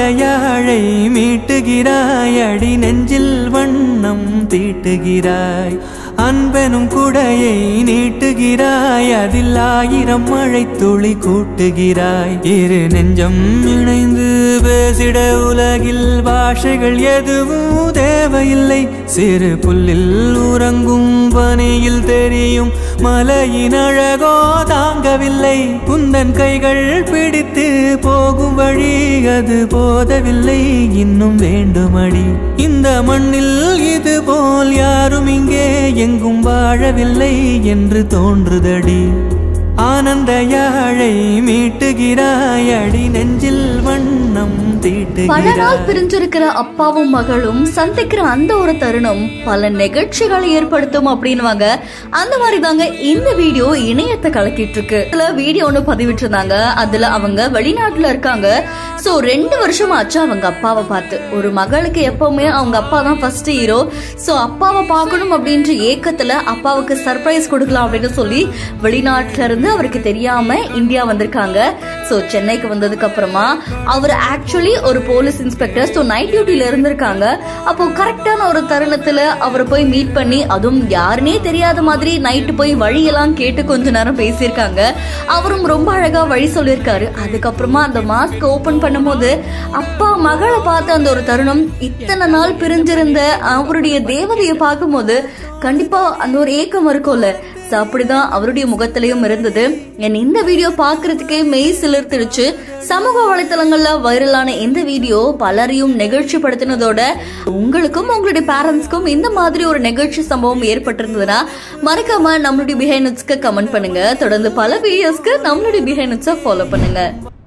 யாழை மீட்டுகிறாய் அடி நெஞ்சில் வண்ணம் தீட்டுகிறாய் அன்பெனும் குடையை நீட்டுகிறாய் அதில் ஆயிரம் மழை துளி கூட்டுகிறாய் இரு நெஞ்சம் இணைந்து பேசிட உலகில் பாஷைகள் எதுவும் தேவையில்லை சிறு புல்லில் உறங்கும் பனியில் தெரியும் மலையின் அழகோ தாங்கவில்லை குந்தன் கைகள் பிடித்து போகும் வழி அது போதவில்லை இன்னும் வேண்டுமடி இந்த மண்ணில் இது போல் யாரும் இங்கே எங்கும் வாழவில்லை என்று தோன்றுதடி ஆனந்த யாழை மீட்டுகிறாய் அடி நெஞ்சில் வண்ணம் பல நாள் தீட்டுகிறாய் பிரிஞ்சிருக்கிற அப்பாவும் மகளும் சந்திக்கிற அந்த ஒரு தருணம் பல நிகழ்ச்சிகளை ஏற்படுத்தும் அப்படின்னுவாங்க அந்த மாதிரி தாங்க இந்த வீடியோ இணையத்தை கலக்கிட்டு இருக்கு இதுல வீடியோ ஒண்ணு பதிவிட்டு இருந்தாங்க அதுல அவங்க வெளிநாட்டுல இருக்காங்க சோ ரெண்டு வருஷம் ஆச்சு அவங்க அப்பாவை பார்த்து ஒரு மகளுக்கு எப்பவுமே அவங்க அப்பா தான் ஃபர்ஸ்ட் ஹீரோ சோ அப்பாவை பார்க்கணும் அப்படின்ற ஏக்கத்துல அப்பாவுக்கு சர்ப்ரைஸ் கொடுக்கலாம் அப்படின்னு சொல்லி வெளிநாட்டுல இருந்து அவருக்கு தெரியாம இந்தியா வந்திருக்காங்க சோ சென்னைக்கு வந்ததுக்கு அப்புறமா அவர் ஆக்சுவலி ஒரு போலீஸ் இன்ஸ்பெக்டர் ஸோ நைட் டியூட்டில இருந்திருக்காங்க அப்போ கரெக்டான ஒரு தருணத்துல அவரை போய் மீட் பண்ணி அதுவும் யாருனே தெரியாத மாதிரி நைட்டு போய் வழியெல்லாம் கேட்டு கொஞ்ச நேரம் பேசியிருக்காங்க அவரும் ரொம்ப அழகா வழி சொல்லியிருக்காரு அதுக்கப்புறமா அந்த மாஸ்க் ஓபன் பண்ணும்போது அப்பா மகளை பார்த்த அந்த ஒரு தருணம் இத்தனை நாள் பிரிஞ்சிருந்த அவருடைய தேவதையை பார்க்கும்போது கண்டிப்பா அந்த ஒரு ஏக்கம் இருக்கும்ல So, அப்படிதான் அவருடைய முகத்திலையும் இருந்தது என் இந்த வீடியோ பார்க்கறதுக்கே மெய் சிலிர்த்திடுச்சு சமூக வலைத்தளங்கள்ல வைரலான இந்த வீடியோ பலரையும் நெகிழ்ச்சி படுத்தினதோட உங்களுக்கும் உங்களுடைய பேரண்ட்ஸ்க்கும் இந்த மாதிரி ஒரு நெகிழ்ச்சி சம்பவம் ஏற்பட்டிருந்ததுன்னா மறக்காம நம்மளுடைய பிஹைனட்ஸ்க்கு கமெண்ட் பண்ணுங்க தொடர்ந்து பல வீடியோஸ்க்கு நம்மளுடைய பிஹைனட்ஸை ஃபாலோ பண்ணுங்க